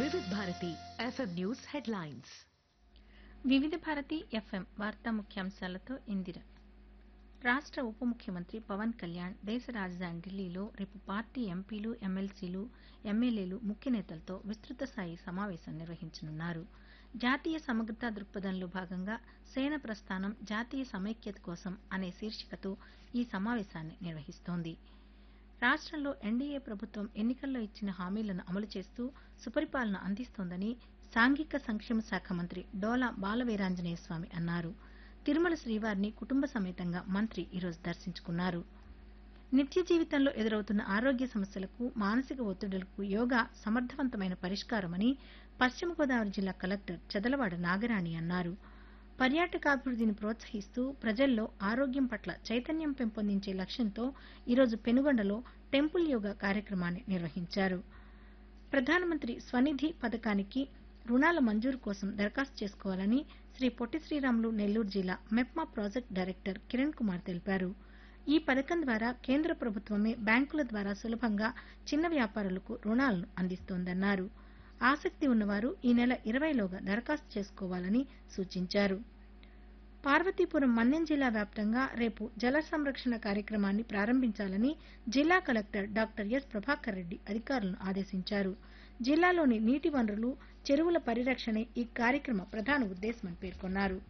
వివిధ Bharati FM news headlines వివిధ Bharati FM వార్తా ముఖ్యాంశాలతో ఇందిర రాష్ట్ర ఉప ముఖ్యమంత్రి పవన్ కళ్యాణ్ దేశ రాజధాని ఢిల్లీలో రేపు పార్టీ ఎంపీలు ఎమ్మెల్సీలు ఎమ్మెల్యేలు ముఖ్య నేతలతో విస్తృత స్థాయి సమావేశం నిర్వహించనున్నారు జాతీయ సమగ్రతా దృక్పథంలో భాగంగా సేన ప్రస్థానం జాతీయ సమైక్యత కోసం అనే శీర్షికతో ఈ సమావేశాన్ని నిర్వహిస్తోంది రాష్ట్రంలో ఎన్డీఏ ప్రభుత్వం ఎన్నికల్లో ఇచ్చిన హామీలను అమలు చేస్తూ సుపరిపాలన అందిస్తోందని సాంఘిక సంక్షేమ శాఖ మంత్రి డోలా బాలవీరాంజనేయ స్వామి అన్నారు తిరుమల శ్రీవారిని కుటుంబ సమేతంగా మంత్రి ఈరోజు దర్శించుకున్నారు నిత్య జీవితంలో ఎదురవుతున్న ఆరోగ్య సమస్యలకు మానసిక ఒత్తిడులకు యోగా సమర్థవంతమైన పరిష్కారమని పశ్చిమ గోదావరి జిల్లా కలెక్టర్ చదలవాడ నాగరాణి అన్నారు పర్యాటకాభివృద్ధిని ప్రోత్సహిస్తూ ప్రజల్లో ఆరోగ్యం పట్ల చైతన్యం పెంపొందించే లక్ష్యంతో ఈరోజు పెనుగొండలో టెంపుల్ యోగా కార్యక్రమాన్ని నిర్వహించారు ప్రధానమంత్రి స్వనిధి పథకానికి రుణాల మంజూరు కోసం దరఖాస్తు చేసుకోవాలని శ్రీ పొట్టి శ్రీరాములు నెల్లూరు జిల్లా MEPMA project director Kiran Kumar తెలిపారు ఈ పథకం ద్వారా కేంద్ర ప్రభుత్వమే బ్యాంకుల ద్వారా సులభంగా చిన్న వ్యాపారులకు రుణాలను అందిస్తోందన్నారు ఆసక్తి ఉన్నవారు ఈ నెల ఇరవైలోగా దరఖాస్తు చేసుకోవాలని సూచించారు పార్వతీపురం మన్యం జిల్లా వ్యాప్తంగా రేపు జల సంరక్షణ కార్యక్రమాన్ని ప్రారంభించాలని జిల్లా collector doctor S Prabhakar Reddy అధికారులను ఆదేశించారు జిల్లాలోని నీటి వనరులు చెరువుల పరిరక్షణే ఈ కార్యక్రమ ప్రధాన ఉద్దేశమని పేర్కొన్నారు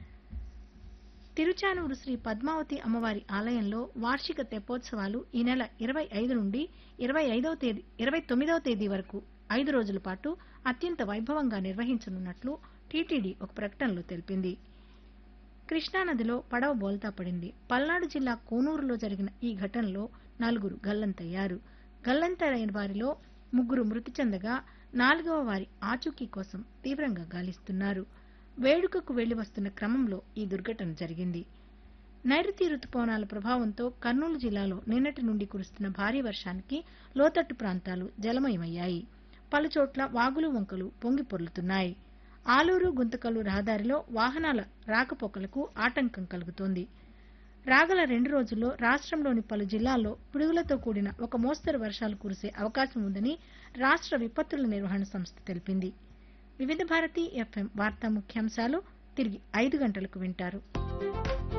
తిరుచానూరు శ్రీ పద్మావతి అమ్మవారి ఆలయంలో వార్షిక తెప్పోత్సవాలు ఈ నెల ఇరవై ఐదు నుండి ఇరవై ఐదవ తేదీ ఇరవై తొమ్మిదవ తేదీ వరకు ఐదు రోజుల పాటు అత్యంత వైభవంగా నిర్వహించనున్నట్లు టీటీడీ ఒక ప్రకటనలో తెలిపింది కృష్ణానదిలో పడవ బోల్తా పడింది పల్నాడు జిల్లా కోనూరులో జరిగిన ఈ ఘటనలో నలుగురు గల్లంతయ్యారు గల్లంతైన వారిలో ముగ్గురు మృతి చెందగా నాలుగవ వారి ఆచూకీ కోసం తీవ్రంగా గాలిస్తున్నారు వేడుకకు వెళ్లి వస్తున్న క్రమంలో ఈ దుర్ఘటన జరిగింది నైరుతి రుతుపవనాల ప్రభావంతో కర్నూలు జిల్లాలో నిన్నటి నుండి కురుస్తున్న భారీ వర్షానికి లోతట్టు ప్రాంతాలు జలమయమయ్యాయి పలుచోట్ల వాగులు వంకలు పొంగి పొర్లుతున్నాయి ఆలూరు గుంతకల్లు రహదారిలో వాహనాల రాకపోకలకు ఆటంకం కలుగుతోంది రాగల రెండు రోజుల్లో రాష్ట్రంలోని పలు జిల్లాల్లో పిడుగులతో కూడిన ఒక మోస్తరు వర్షాలు కురిసే అవకాశం ఉందని రాష్ట్ర విపత్తుల నిర్వహణ సంస్థ తెలిపింది వివిధ భారతి ఎఫ్ఎం వార్తా ముఖ్యాంశాలు తిరిగి ఐదు గంటలకు వింటారు